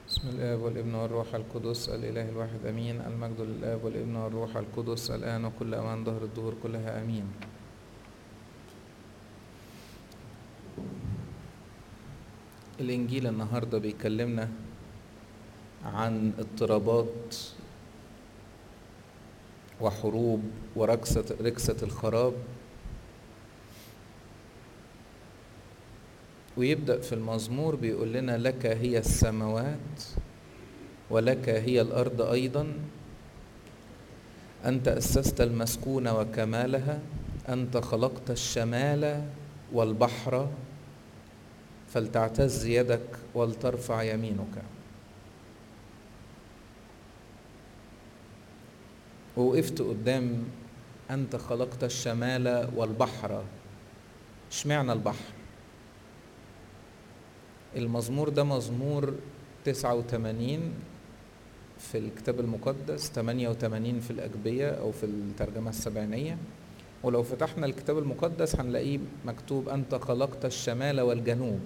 بسم الآب والابن والروح القدس الإله الواحد أمين المجد للآب والابن والروح القدس الآن وكل أمان ظهر الدهور كلها أمين الإنجيل النهاردة بيكلمنا عن اضطرابات وحروب وركسة ركسة الخراب ويبدأ في المزمور بيقول لنا لك هي السماوات ولك هي الأرض أيضا أنت أسست المسكون وكمالها أنت خلقت الشمال والبحر فلتعتز يدك ولترفع يمينك ووقفت قدام أنت خلقت الشمال والبحر اشمعنى البحر المزمور ده مزمور 89 في الكتاب المقدس 88 في الأجبية أو في الترجمة السبعينية ولو فتحنا الكتاب المقدس هنلاقيه مكتوب أنت خلقت الشمال والجنوب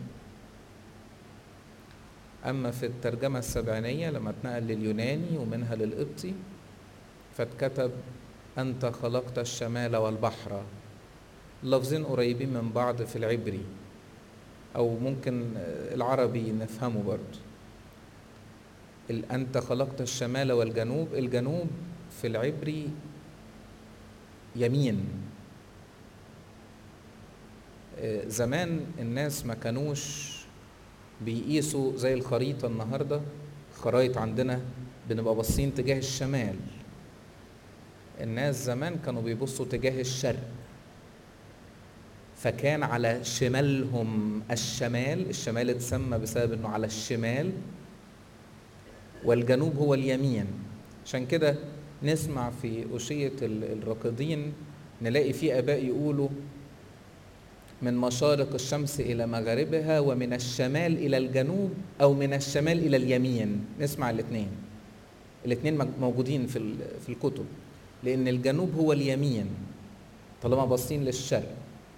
أما في الترجمة السبعينية لما اتنقل لليوناني ومنها للقبطي فاتكتب أنت خلقت الشمال والبحر لفظين قريبين من بعض في العبري أو ممكن العربي نفهمه برضه أنت خلقت الشمال والجنوب الجنوب في العبري يمين زمان الناس ما كانوش بيقيسوا زي الخريطة النهاردة خرايط عندنا بنبقى باصين تجاه الشمال الناس زمان كانوا بيبصوا تجاه الشرق فكان على شمالهم الشمال الشمال اتسمى بسبب انه على الشمال والجنوب هو اليمين عشان كده نسمع في أشية الراقدين نلاقي في آباء يقولوا من مشارق الشمس إلى مغاربها ومن الشمال إلى الجنوب أو من الشمال إلى اليمين نسمع الاثنين الاثنين موجودين في في الكتب لأن الجنوب هو اليمين طالما باصين للشرق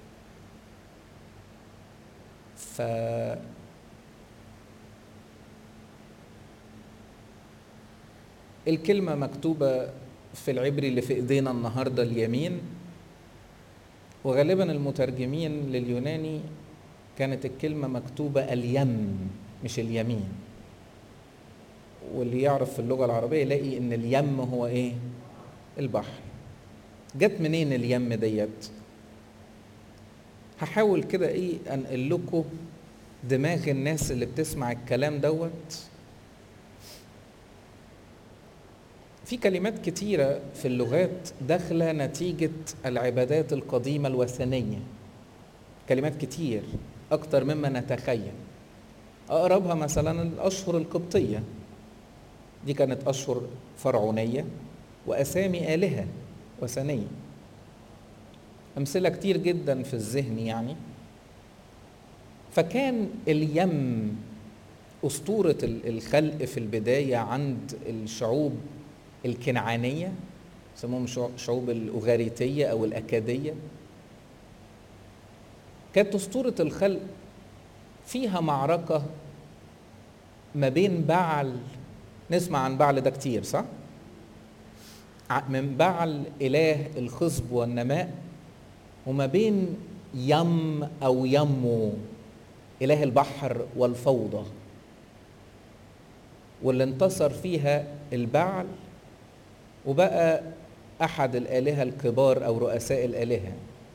ف الكلمة مكتوبة في العبري اللي في ايدينا النهارده اليمين وغالبا المترجمين لليوناني كانت الكلمة مكتوبة اليم مش اليمين واللي يعرف في اللغة العربية يلاقي ان اليم هو ايه البحر جت منين اليم ديت هحاول كده ايه انقل لكم دماغ الناس اللي بتسمع الكلام دوت في كلمات كتيرة في اللغات داخلة نتيجة العبادات القديمة الوثنية كلمات كتير أكتر مما نتخيل أقربها مثلا الأشهر القبطية دي كانت أشهر فرعونية وأسامي آلهة وثنية أمثلة كتير جدا في الذهن يعني فكان اليم أسطورة الخلق في البداية عند الشعوب الكنعانية يسموهم شعوب الأغاريتية أو الأكادية كانت أسطورة الخلق فيها معركة ما بين بعل نسمع عن بعل ده كتير صح؟ من بعل إله الخصب والنماء وما بين يم أو يمو إله البحر والفوضى واللي انتصر فيها البعل وبقى احد الالهه الكبار او رؤساء الالهه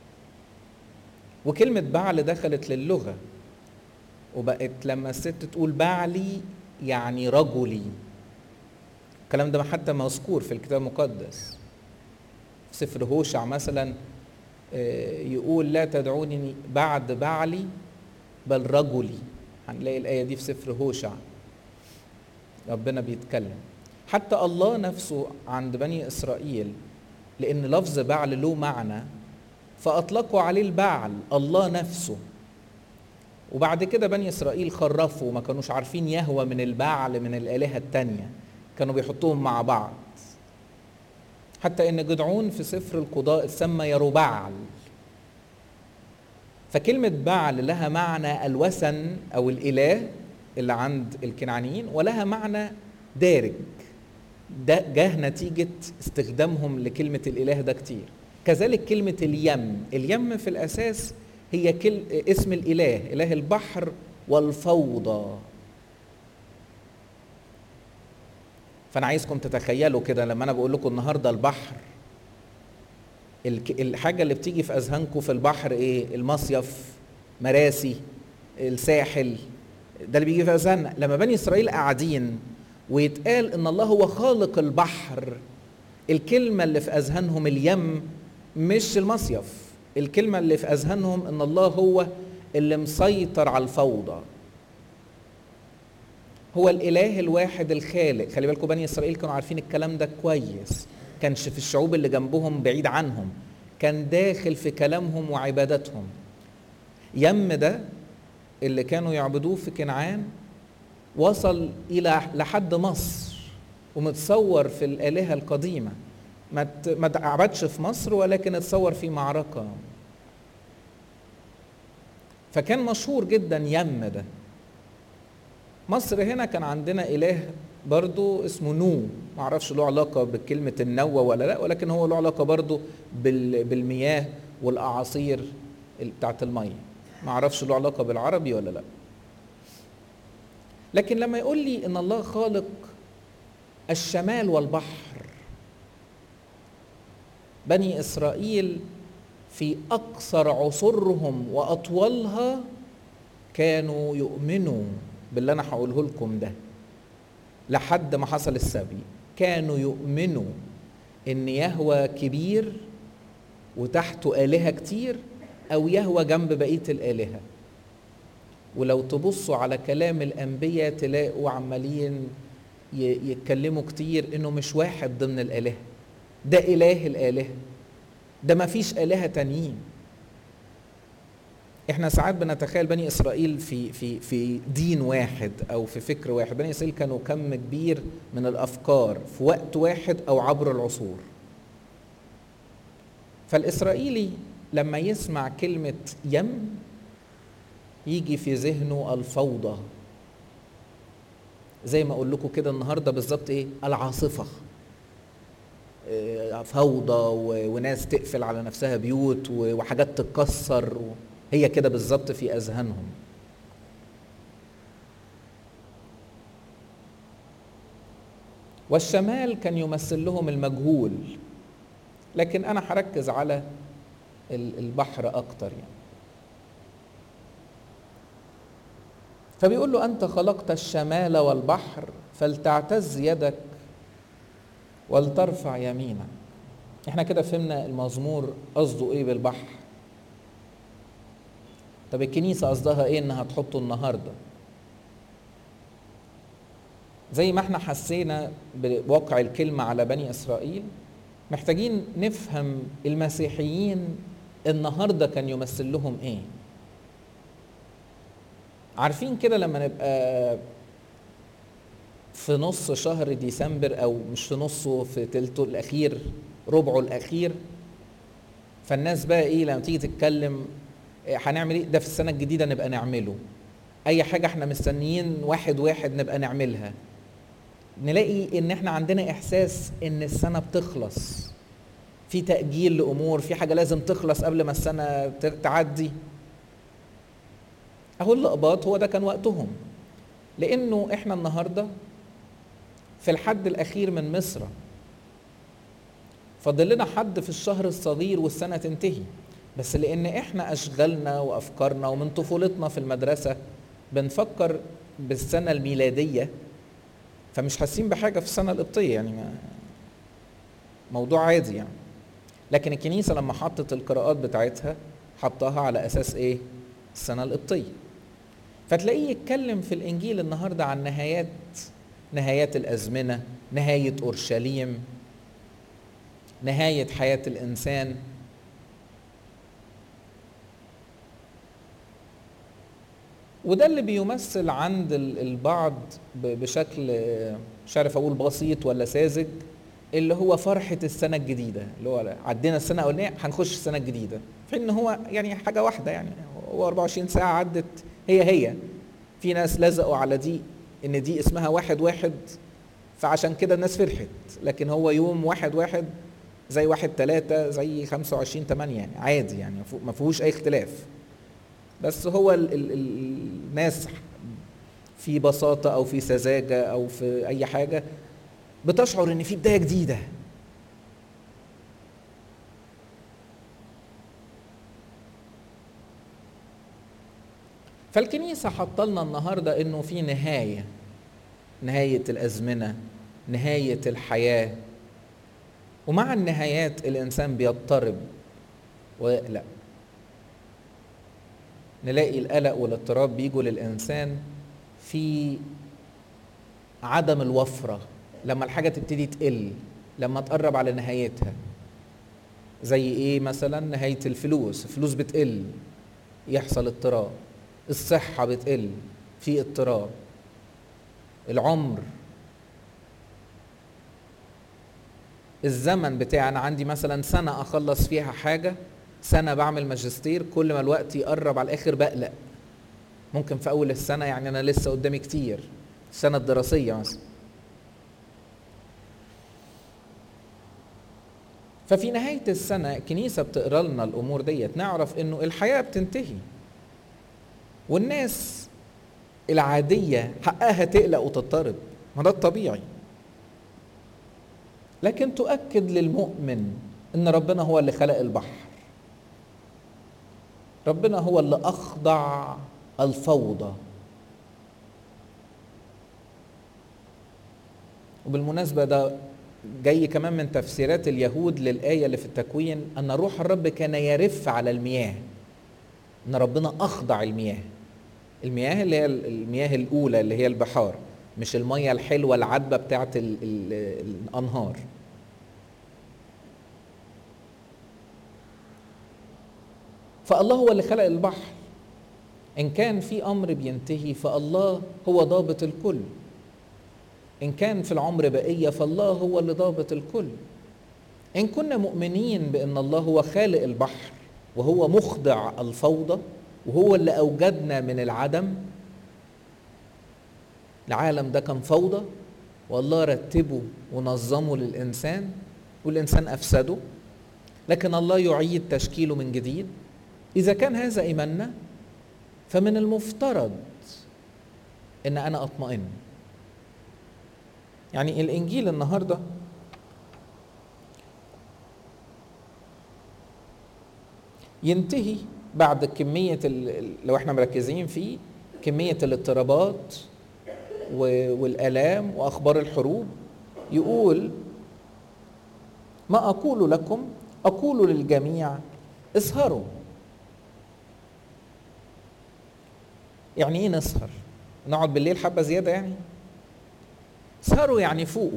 وكلمه بعل دخلت للغه وبقت لما الست تقول بعلي يعني رجلي الكلام ده حتى مذكور في الكتاب المقدس في سفر هوشع مثلا يقول لا تدعوني بعد بعلي بل رجلي هنلاقي الايه دي في سفر هوشع ربنا بيتكلم حتى الله نفسه عند بني اسرائيل لان لفظ بعل له معنى فاطلقوا عليه البعل الله نفسه وبعد كده بني اسرائيل خرفوا وما كانوش عارفين يهوى من البعل من الالهه التانيه كانوا بيحطوهم مع بعض حتى ان جدعون في سفر القضاء سمى يروبعل فكلمة بعل لها معنى الوثن أو الإله اللي عند الكنعانيين ولها معنى دارج ده جاه نتيجة استخدامهم لكلمة الإله ده كتير كذلك كلمة اليم اليم في الأساس هي كل اسم الإله إله البحر والفوضى فأنا عايزكم تتخيلوا كده لما أنا بقول لكم النهاردة البحر الحاجة اللي بتيجي في أذهانكم في البحر إيه المصيف مراسي الساحل ده اللي بيجي في أذهاننا لما بني إسرائيل قاعدين ويتقال ان الله هو خالق البحر الكلمة اللي في أذهانهم اليم مش المصيف الكلمة اللي في أذهانهم ان الله هو اللي مسيطر على الفوضى هو الإله الواحد الخالق خلي بالكم بني إسرائيل كانوا عارفين الكلام ده كويس كانش في الشعوب اللي جنبهم بعيد عنهم كان داخل في كلامهم وعبادتهم يم ده اللي كانوا يعبدوه في كنعان وصل الى لحد مصر ومتصور في الالهه القديمه ما ما اتعبدش في مصر ولكن اتصور في معركه فكان مشهور جدا يم ده مصر هنا كان عندنا اله برضو اسمه نو ما اعرفش له علاقه بكلمه النوى ولا لا ولكن هو له علاقه برضو بالمياه والاعاصير بتاعت الميه ما اعرفش له علاقه بالعربي ولا لا لكن لما يقول لي ان الله خالق الشمال والبحر بني اسرائيل في اقصر عصورهم واطولها كانوا يؤمنوا باللي انا هقوله لكم ده لحد ما حصل السبي كانوا يؤمنوا ان يهوى كبير وتحته الهه كتير او يهوى جنب بقيه الالهه ولو تبصوا على كلام الانبياء تلاقوا عمالين يتكلموا كتير انه مش واحد ضمن الالهه ده اله الالهه ده ما فيش الهه تانيين احنا ساعات بنتخيل بني اسرائيل في في في دين واحد او في فكر واحد بني اسرائيل كانوا كم كبير من الافكار في وقت واحد او عبر العصور فالاسرائيلي لما يسمع كلمه يم يجي في ذهنه الفوضى زي ما اقول لكم كده النهارده بالظبط ايه العاصفه فوضى وناس تقفل على نفسها بيوت وحاجات تتكسر هي كده بالظبط في اذهانهم والشمال كان يمثل لهم المجهول لكن انا هركز على البحر اكتر يعني فبيقول له انت خلقت الشمال والبحر فلتعتز يدك ولترفع يمينك احنا كده فهمنا المزمور قصده ايه بالبحر طب الكنيسه قصدها ايه انها تحطه النهارده زي ما احنا حسينا بواقع الكلمه على بني اسرائيل محتاجين نفهم المسيحيين النهارده كان يمثل لهم ايه عارفين كده لما نبقى في نص شهر ديسمبر او مش في نصه في تلته الاخير ربعه الاخير فالناس بقى ايه لما تيجي تتكلم هنعمل ايه ده في السنه الجديده نبقى نعمله اي حاجه احنا مستنيين واحد واحد نبقى نعملها نلاقي ان احنا عندنا احساس ان السنه بتخلص في تاجيل لامور في حاجه لازم تخلص قبل ما السنه تعدي اهو الاقباط هو ده كان وقتهم لانه احنا النهارده في الحد الاخير من مصر فاضل لنا حد في الشهر الصغير والسنه تنتهي بس لان احنا اشغالنا وافكارنا ومن طفولتنا في المدرسه بنفكر بالسنه الميلاديه فمش حاسين بحاجه في السنه القبطيه يعني ما موضوع عادي يعني لكن الكنيسه لما حطت القراءات بتاعتها حطها على اساس ايه السنه القبطيه فتلاقيه يتكلم في الانجيل النهارده عن نهايات نهايات الازمنه نهايه اورشليم نهايه حياه الانسان وده اللي بيمثل عند البعض بشكل مش عارف اقول بسيط ولا ساذج اللي هو فرحة السنة الجديدة اللي هو عدينا السنة الأولانية هنخش السنة الجديدة في إن هو يعني حاجة واحدة يعني هو 24 ساعة عدت هي هي في ناس لزقوا على دي ان دي اسمها واحد واحد فعشان كده الناس فرحت لكن هو يوم واحد واحد زي واحد تلاتة زي خمسة وعشرين تمانية يعني عادي يعني ما فيهوش أي اختلاف بس هو ال ال ال الناس في بساطة أو في سذاجة أو في أي حاجة بتشعر إن في بداية جديدة فالكنيسة حط لنا النهاردة إنه في نهاية نهاية الأزمنة نهاية الحياة ومع النهايات الإنسان بيضطرب ويقلق نلاقي القلق والاضطراب بيجوا للإنسان في عدم الوفرة لما الحاجة تبتدي تقل لما تقرب على نهايتها زي ايه مثلا نهاية الفلوس الفلوس بتقل يحصل اضطراب الصحة بتقل في اضطراب العمر الزمن بتاعي انا عندي مثلا سنة اخلص فيها حاجة سنة بعمل ماجستير كل ما الوقت يقرب على الاخر بقلق ممكن في اول السنة يعني انا لسه قدامي كتير السنة الدراسية مثلا ففي نهاية السنة الكنيسة بتقرا لنا الأمور ديت نعرف إنه الحياة بتنتهي والناس العادية حقها تقلق وتضطرب ما ده الطبيعي لكن تؤكد للمؤمن ان ربنا هو اللي خلق البحر ربنا هو اللي اخضع الفوضى وبالمناسبة ده جاي كمان من تفسيرات اليهود للآية اللي في التكوين أن روح الرب كان يرف على المياه أن ربنا أخضع المياه المياه اللي هي المياه الأولى اللي هي البحار مش المية الحلوة العذبة بتاعت ال ال الأنهار فالله هو اللي خلق البحر إن كان في أمر بينتهي فالله هو ضابط الكل إن كان في العمر بقية فالله هو اللي ضابط الكل إن كنا مؤمنين بأن الله هو خالق البحر وهو مخضع الفوضى وهو اللي أوجدنا من العدم العالم ده كان فوضى والله رتبه ونظمه للإنسان والإنسان أفسده لكن الله يعيد تشكيله من جديد إذا كان هذا إيماننا فمن المفترض إن أنا أطمئن يعني الإنجيل النهارده ينتهي بعد كمية لو احنا مركزين فيه كمية الاضطرابات والآلام وأخبار الحروب يقول ما أقول لكم أقول للجميع اسهروا يعني ايه نسهر نقعد بالليل حبة زيادة يعني اسهروا يعني فوقوا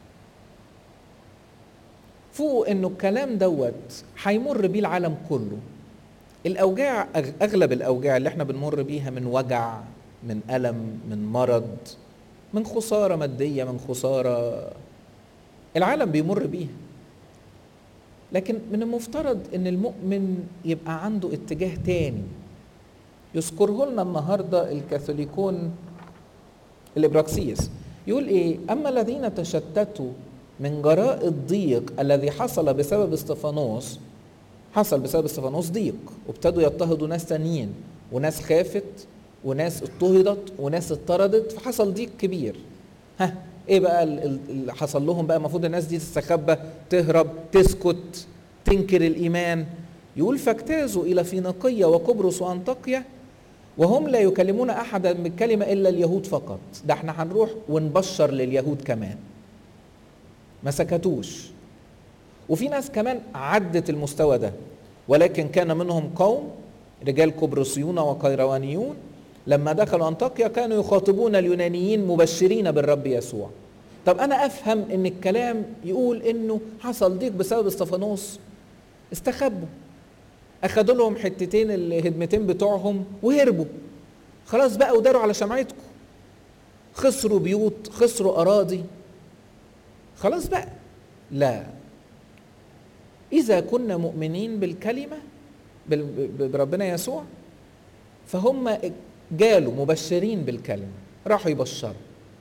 فوقوا انه الكلام دوت هيمر بيه العالم كله الاوجاع اغلب الاوجاع اللي احنا بنمر بيها من وجع من الم من مرض من خساره ماديه من خساره العالم بيمر بيها لكن من المفترض ان المؤمن يبقى عنده اتجاه تاني يذكره لنا النهارده الكاثوليكون الابراكسيس يقول ايه اما الذين تشتتوا من جراء الضيق الذي حصل بسبب استفانوس حصل بسبب استفانوس ضيق وابتدوا يضطهدوا ناس تانيين وناس خافت وناس اضطهدت وناس اطردت فحصل ضيق كبير ها ايه بقى اللي حصل لهم بقى المفروض الناس دي تستخبى تهرب تسكت تنكر الايمان يقول فاجتازوا الى فينيقيه وقبرص وانطاكيا وهم لا يكلمون احدا بالكلمه الا اليهود فقط ده احنا هنروح ونبشر لليهود كمان ما سكتوش وفي ناس كمان عدت المستوى ده ولكن كان منهم قوم رجال قبرصيون وقيروانيون لما دخلوا انطاكيا كانوا يخاطبون اليونانيين مبشرين بالرب يسوع طب انا افهم ان الكلام يقول انه حصل ضيق بسبب استفانوس استخبوا اخدوا لهم حتتين الهدمتين بتوعهم وهربوا خلاص بقى وداروا على شمعتكم خسروا بيوت خسروا اراضي خلاص بقى لا اذا كنا مؤمنين بالكلمه بربنا يسوع فهم جالوا مبشرين بالكلمة راحوا يبشروا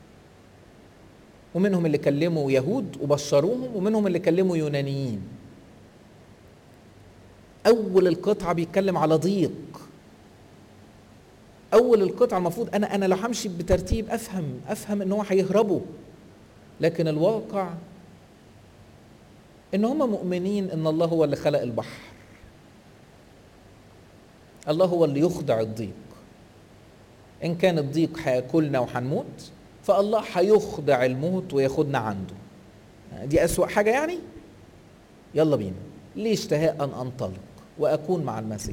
ومنهم اللي كلموا يهود وبشروهم ومنهم اللي كلموا يونانيين أول القطعة بيتكلم على ضيق أول القطعة المفروض أنا أنا لو همشي بترتيب أفهم أفهم إن هو هيهربوا لكن الواقع إن هم مؤمنين إن الله هو اللي خلق البحر الله هو اللي يخضع الضيق إن كان الضيق هياكلنا وهنموت فالله هيخضع الموت وياخدنا عنده دي أسوأ حاجة يعني يلا بينا ليه اشتهاء أن أنطلق وأكون مع المسيح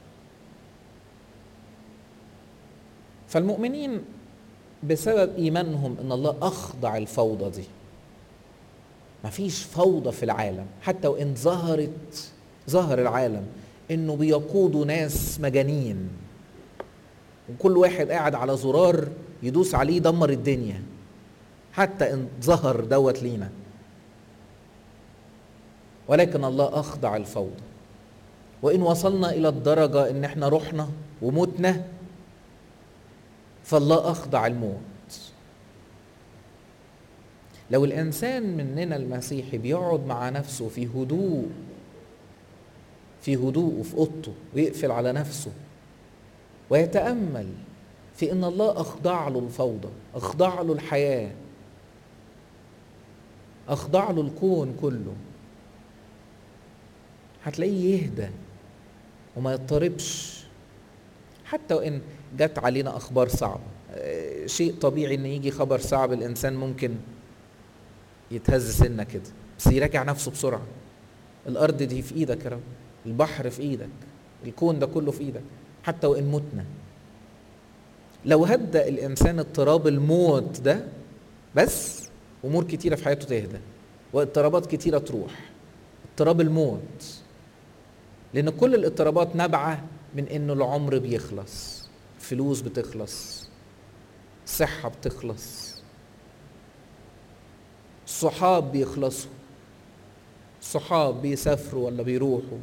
فالمؤمنين بسبب إيمانهم أن الله أخضع الفوضى دي مفيش فوضى في العالم حتى وإن ظهرت ظهر العالم إنه بيقودوا ناس مجانين وكل واحد قاعد على زرار يدوس عليه يدمر الدنيا حتى ان ظهر دوت لينا ولكن الله اخضع الفوضى وان وصلنا الى الدرجه ان احنا رحنا ومتنا فالله اخضع الموت لو الانسان مننا المسيحي بيقعد مع نفسه في هدوء في هدوء في اوضته ويقفل على نفسه ويتامل في ان الله اخضع له الفوضى اخضع له الحياه اخضع له الكون كله هتلاقيه يهدى وما يضطربش حتى وان جت علينا اخبار صعبه شيء طبيعي ان يجي خبر صعب الانسان ممكن يتهز سنه كده بس يراجع نفسه بسرعه الارض دي في ايدك يا رب البحر في ايدك الكون ده كله في ايدك حتى وان متنا لو هدى الانسان اضطراب الموت ده بس امور كتيره في حياته تهدى واضطرابات كتيره تروح اضطراب الموت لان كل الاضطرابات نابعه من انه العمر بيخلص فلوس بتخلص صحه بتخلص الصحاب بيخلصوا الصحاب بيسافروا ولا بيروحوا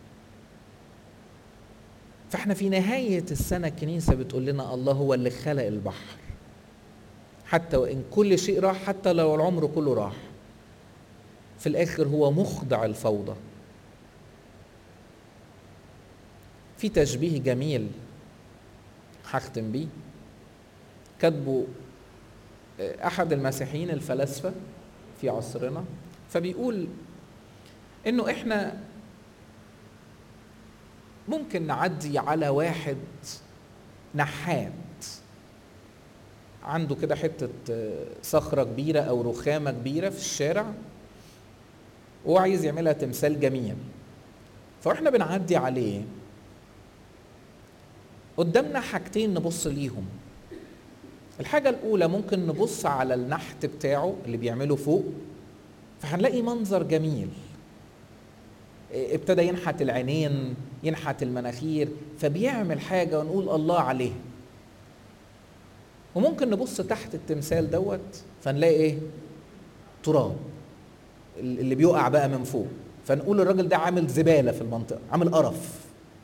فاحنا في نهاية السنة الكنيسة بتقول لنا الله هو اللي خلق البحر حتى وإن كل شيء راح حتى لو العمر كله راح في الآخر هو مخضع الفوضى في تشبيه جميل هختم بيه كاتبه أحد المسيحيين الفلاسفة في عصرنا فبيقول إنه إحنا ممكن نعدي على واحد نحات عنده كده حتة صخرة كبيرة أو رخامة كبيرة في الشارع وهو عايز يعملها تمثال جميل فاحنا بنعدي عليه قدامنا حاجتين نبص ليهم الحاجة الأولى ممكن نبص على النحت بتاعه اللي بيعمله فوق فهنلاقي منظر جميل ابتدى ينحت العينين ينحت المناخير فبيعمل حاجة ونقول الله عليه وممكن نبص تحت التمثال دوت فنلاقي ايه تراب اللي بيقع بقى من فوق فنقول الراجل ده عامل زبالة في المنطقة عامل قرف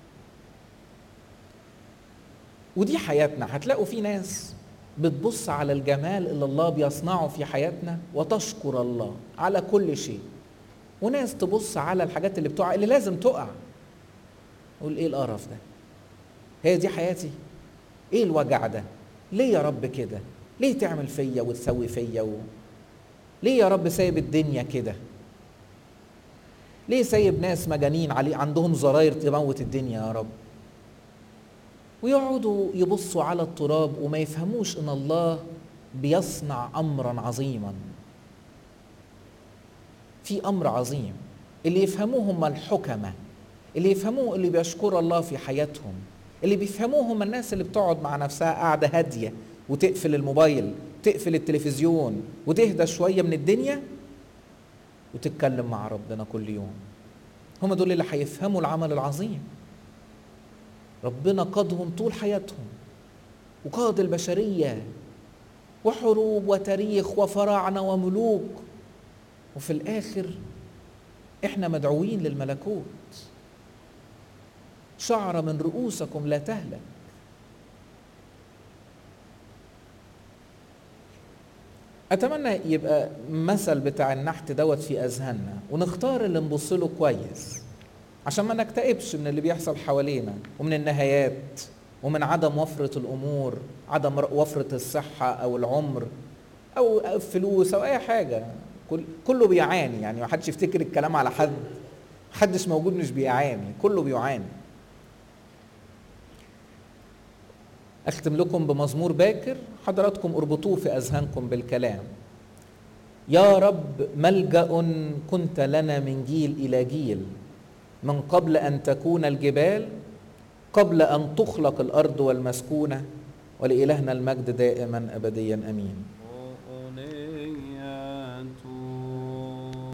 ودي حياتنا هتلاقوا في ناس بتبص على الجمال اللي الله بيصنعه في حياتنا وتشكر الله على كل شيء وناس تبص على الحاجات اللي بتقع اللي لازم تقع قول ايه القرف ده هي دي حياتي ايه الوجع ده ليه يا رب كده ليه تعمل فيا وتسوي فيا و... ليه يا رب سايب الدنيا كده ليه سايب ناس مجانين علي عندهم زراير تموت الدنيا يا رب ويقعدوا يبصوا على التراب وما يفهموش ان الله بيصنع امرا عظيما في امر عظيم اللي يفهموه هم الحكمه اللي يفهموه اللي بيشكر الله في حياتهم اللي بيفهموه هم الناس اللي بتقعد مع نفسها قاعده هاديه وتقفل الموبايل تقفل التلفزيون وتهدى شويه من الدنيا وتتكلم مع ربنا كل يوم هم دول اللي هيفهموا العمل العظيم ربنا قادهم طول حياتهم وقاد البشريه وحروب وتاريخ وفراعنه وملوك وفي الاخر احنا مدعوين للملكوت شعر من رؤوسكم لا تهلك اتمنى يبقى مثل بتاع النحت دوت في اذهاننا ونختار اللي نبص له كويس عشان ما نكتئبش من اللي بيحصل حوالينا ومن النهايات ومن عدم وفرة الأمور عدم وفرة الصحة أو العمر أو فلوس أو أي حاجة كل كله بيعاني يعني ما حدش يفتكر الكلام على حد محدش موجود مش بيعاني كله بيعاني أختم لكم بمزمور باكر حضراتكم اربطوه في أذهانكم بالكلام يا رب ملجأ كنت لنا من جيل إلى جيل من قبل أن تكون الجبال قبل أن تخلق الأرض والمسكونة ولإلهنا المجد دائما أبديا أمين